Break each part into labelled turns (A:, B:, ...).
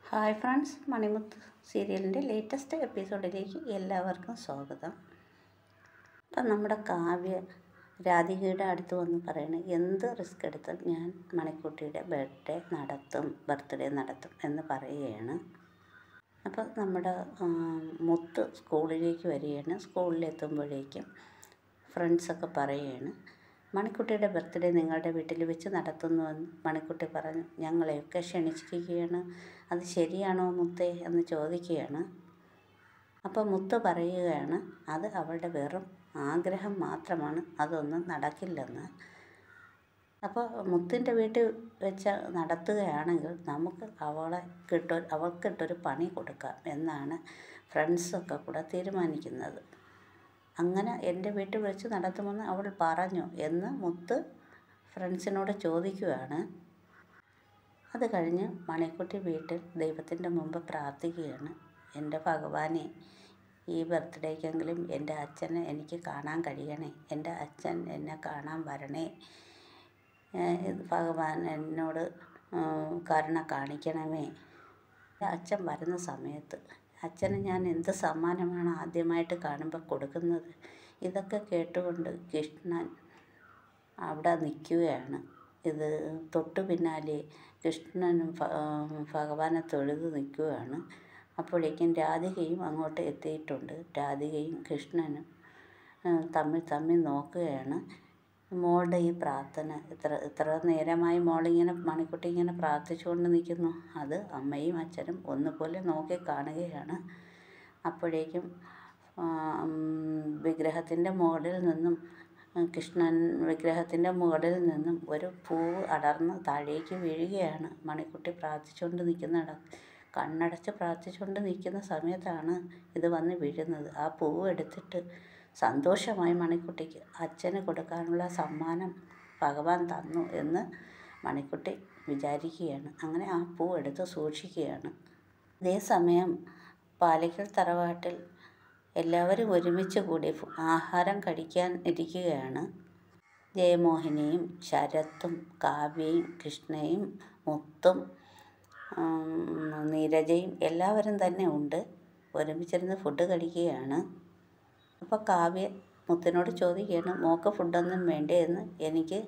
A: hi friends മണിമുത്ത് സീരിയലിൻ്റെ latest എപ്പിസോഡിലേക്ക് എല്ലാവർക്കും സ്വാഗതം അപ്പം നമ്മുടെ കാവ്യ രാധികയുടെ അടുത്ത് വന്ന് പറയണേ എന്ത് റിസ്ക് എടുത്തും ഞാൻ മണിക്കുട്ടിയുടെ ബർത്ത്ഡേ നടത്തും ബർത്ത്ഡേ നടത്തും എന്ന് പറയുകയാണ് അപ്പോൾ നമ്മുടെ ആ, മുത്ത് സ്കൂളിലേക്ക് വരികയാണ് സ്കൂളിലെത്തുമ്പോഴേക്കും ഫ്രണ്ട്സൊക്കെ പറയുകയാണ് മണിക്കുട്ടിയുടെ ബർത്ത്ഡേ നിങ്ങളുടെ വീട്ടിൽ വെച്ച് നടത്തുന്നുവെന്ന് മണിക്കുട്ടി പറഞ്ഞു ഞങ്ങളെയൊക്കെ ക്ഷണിച്ചിരിക്കുകയാണ് അത് ശരിയാണോ മുത്തേ എന്ന് ചോദിക്കുകയാണ് അപ്പോൾ മുത്ത് പറയുകയാണ് അത് അവളുടെ വെറും ആഗ്രഹം മാത്രമാണ് അതൊന്നും നടക്കില്ലെന്ന് അപ്പോൾ മുത്തിൻ്റെ വീട്ടിൽ വെച്ച് നടത്തുകയാണെങ്കിൽ നമുക്ക് അവളെ കിട്ട അവൾക്കിട്ടൊരു പണി കൊടുക്കാം എന്നാണ് ഫ്രണ്ട്സൊക്കെ കൂടെ തീരുമാനിക്കുന്നത് അങ്ങനെ എൻ്റെ വീട്ടിൽ വെച്ച് നടത്തുമെന്ന് അവൾ പറഞ്ഞു എന്ന് മുത്ത് ഫ്രണ്ട്സിനോട് ചോദിക്കുകയാണ് അത് കഴിഞ്ഞ് മണിക്കുട്ടി വീട്ടിൽ ദൈവത്തിൻ്റെ മുമ്പ് പ്രാർത്ഥിക്കുകയാണ് എൻ്റെ ഭഗവാനെ ഈ ബർത്ത്ഡേക്കെങ്കിലും എൻ്റെ അച്ഛനെ എനിക്ക് കാണാൻ കഴിയണേ എൻ്റെ അച്ഛൻ എന്നെ കാണാൻ വരണേ ഏഹ് ഇത് ഭഗവാൻ എന്നോട് ഉം, കരുണ കാണിക്കണമേ എൻ്റെ അച്ഛൻ വരുന്ന സമയത്ത് അച്ഛന് ഞാൻ എന്ത് സമ്മാനമാണ് ആദ്യമായിട്ട് കാണുമ്പോൾ കൊടുക്കുന്നത് ഇതൊക്കെ കേട്ടുകൊണ്ട് കൃഷ്ണൻ അവിടെ നിൽക്കുകയാണ് ഇത് തൊട്ടു പിന്നാലെ കൃഷ്ണനും ഭ- ഭഗവാനെ തൊഴുത് നിൽക്കുകയാണ് അപ്പോഴേക്കും രാധികയും അങ്ങോട്ട് എത്തിയിട്ടുണ്ട് രാധികയും കൃഷ്ണനും ആ, തമ്മിൽ തമ്മിൽ നോക്കുകയാണ് മോളുടെ ഈ പ്രാർത്ഥന ഇത്ര ഇത്ര നേരമായി മോളിങ്ങനെ മണിക്കുട്ടി ഇങ്ങനെ പ്രാർത്ഥിച്ചുകൊണ്ട് നിൽക്കുന്നു അത് അമ്മയും അച്ഛനും ഒന്നുപോലെ നോക്കി കാണുകയാണ് അപ്പോഴേക്കും ആ, ഉം, വിഗ്രഹത്തിൻ്റെ മുകളിൽ നിന്നും ആ, കൃഷ്ണൻ വിഗ്രഹത്തിൻ്റെ മുകളിൽ നിന്നും ഒരു പൂവ് അടർന്ന് താഴേക്ക് വീഴുകയാണ് മണിക്കുട്ടി പ്രാർത്ഥിച്ചുകൊണ്ട് നിൽക്കുന്നിട കണ്ണടച്ച് പ്രാർത്ഥിച്ചുകൊണ്ട് നിൽക്കുന്ന സമയത്താണ് ഇത് വന്ന് വീഴുന്നത് ആ പൂവ് എടുത്തിട്ട് സന്തോഷമായി മണിക്കുട്ടിക്ക് അച്ഛന് കൊടുക്കാനുള്ള സമ്മാനം ഭഗവാൻ തന്നു എന്ന് മണിക്കുട്ടി വിചാരിക്കുകയാണ് അങ്ങനെ ആ പൂ എടുത്ത് സൂക്ഷിക്കുകയാണ് അതേസമയം പാലക്കൽ തറവാട്ടിൽ എല്ലാവരും ഒരുമിച്ച് കൂടി ഫു- ആഹാരം കഴിക്കാൻ ഇരിക്കുകയാണ് ജയമോഹിനിയും ശരത്തും കാവ്യയും കൃഷ്ണയും മുത്തും ഉം, നീരജയും എല്ലാവരും തന്നെ ഉണ്ട് ഒരുമിച്ചിരുന്ന് ഫുഡ് കഴിക്കുകയാണ് അപ്പോൾ കാവ്യ മുത്തിനോട് ചോദിക്കുകയാണ് മോക്ക് ഫുഡൊന്നും വേണ്ടേ എന്ന് എനിക്ക്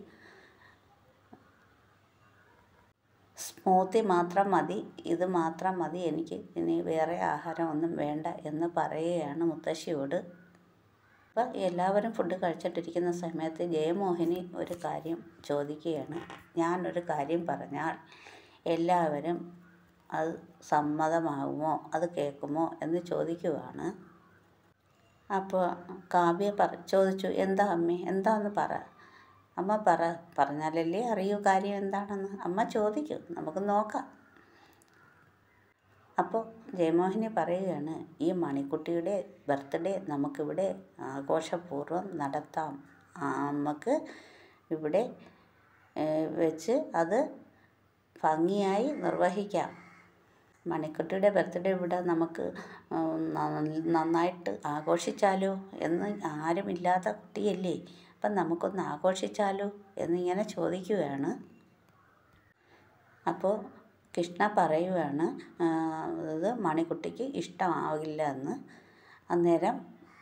A: സ്മൂത്തി മാത്രം മതി ഇത് മാത്രം മതി എനിക്ക് ഇനി വേറെ ആഹാരം ഒന്നും വേണ്ട എന്ന് പറയുകയാണ് മുത്തശ്ശിയോട് അപ്പോൾ എല്ലാവരും ഫുഡ് കഴിച്ചിട്ടിരിക്കുന്ന സമയത്ത് ജയമോഹിനി ഒരു കാര്യം ചോദിക്കുകയാണ് ഞാനൊരു കാര്യം പറഞ്ഞാൽ എല്ലാവരും അത് സമ്മതമാകുമോ അത് കേൾക്കുമോ എന്ന് ചോദിക്കുവാണ് അപ്പോൾ കാവ്യ പറ ചോദിച്ചു എന്താ അമ്മേ എന്താന്ന് പറ അമ്മ പറ പറഞ്ഞാലല്ലേ അറിയൂ കാര്യം എന്താണെന്ന് അമ്മ ചോദിക്കും നമുക്ക് നോക്കാം അപ്പോൾ ജയമോഹിനി പറയുകയാണ് ഈ മണിക്കുട്ടിയുടെ ബർത്ത്ഡേ നമുക്കിവിടെ ആഘോഷപൂർവ്വം നടത്താം ആ, നമുക്ക് ഇവിടെ ഏഹ്, വെച്ച് അത് ഭംഗിയായി നിർവഹിക്കാം മണിക്കുട്ടിയുടെ ബർത്ത്ഡേ ഇവിടെ നമുക്ക് ഉം, ന- നന്നായിട്ട് ആഘോഷിച്ചാലോ എന്ന് ആരുമില്ലാത്ത കുട്ടിയല്ലേ അപ്പം നമുക്കൊന്ന് ആഘോഷിച്ചാലോ എന്നിങ്ങനെ ചോദിക്കുകയാണ് അപ്പോൾ കൃഷ്ണ പറയുകയാണ് ആ, ഇത് മണിക്കുട്ടിക്ക് ഇഷ്ടമാവില്ല എന്ന് അന്നേരം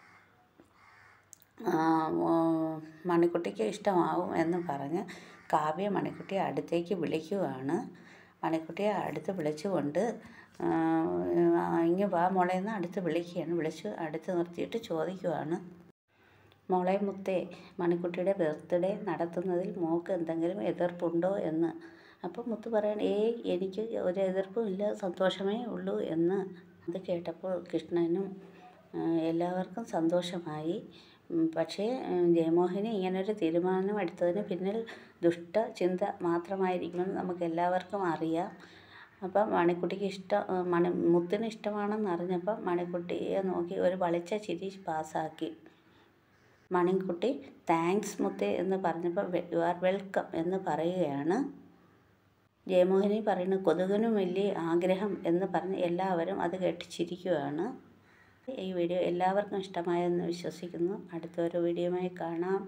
A: ആ, ഉം, മണിക്കുട്ടിക്ക് ഇഷ്ടമാവും എന്ന് പറഞ്ഞ് കാവ്യ മണിക്കുട്ടിയെ അടുത്തേക്ക് വിളിക്കുവാണ് മണിക്കുട്ടിയെ അടുത്ത് വിളിച്ചുകൊണ്ട് ആ, ഇങ്ങ് വാ മോളെ എന്ന് അടുത്ത് വിളിക്കുകയാണ് വിളിച്ച് അടുത്ത് നിർത്തിയിട്ട് ചോദിക്കുവാണ് മോളെ മുത്തേ മണിക്കുട്ടിയുടെ ബർത്ത്ഡേ നടത്തുന്നതിൽ മോൾക്ക് എന്തെങ്കിലും എതിർപ്പുണ്ടോ എന്ന് അപ്പം മുത്ത് പറയണ ഏയ് എനിക്ക് ഒരു എതിർപ്പും ഇല്ല സന്തോഷമേ ഉള്ളൂ എന്ന് അത് കേട്ടപ്പോൾ കൃഷ്ണനും ആ, എല്ലാവർക്കും സന്തോഷമായി ഉം, പക്ഷേ ഉം, ജയമോഹിനി ഇങ്ങനൊരു തീരുമാനം എടുത്തതിന് പിന്നിൽ ദുഷ്ട ചിന്ത മാത്രമായിരിക്കുമെന്ന് നമുക്ക് എല്ലാവർക്കും അറിയാം അപ്പം മണിക്കുട്ടിക്ക് ഇഷ്ടം ആ, മണി മുത്തിന് ഇഷ്ടമാണെന്ന് അറിഞ്ഞപ്പോൾ മണിക്കുട്ടിയെ നോക്കി ഒരു വളിച്ച ചിരി പാസ്സാക്കി മണിക്കുട്ടി താങ്ക്സ് മുത്തേ എന്ന് പറഞ്ഞപ്പോൾ യു ആർ വെൽക്കം എന്ന് പറയുകയാണ് ജയമോഹിനി പറയുന്നു കൊതുകിനും വലിയ ആഗ്രഹം എന്ന് പറഞ്ഞ് എല്ലാവരും അത് കേട്ട് ചിരിക്കുകയാണ് ഈ വീഡിയോ എല്ലാവർക്കും ഇഷ്ടമായെന്ന് വിശ്വസിക്കുന്നു അടുത്തൊരു വീഡിയോയുമായി കാണാം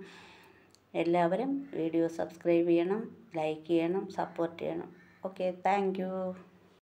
A: എല്ലാവരും വീഡിയോ സബ്സ്ക്രൈബ് ചെയ്യണം ലൈക്ക് ചെയ്യണം സപ്പോർട്ട് ചെയ്യണം ഓക്കെ താങ്ക്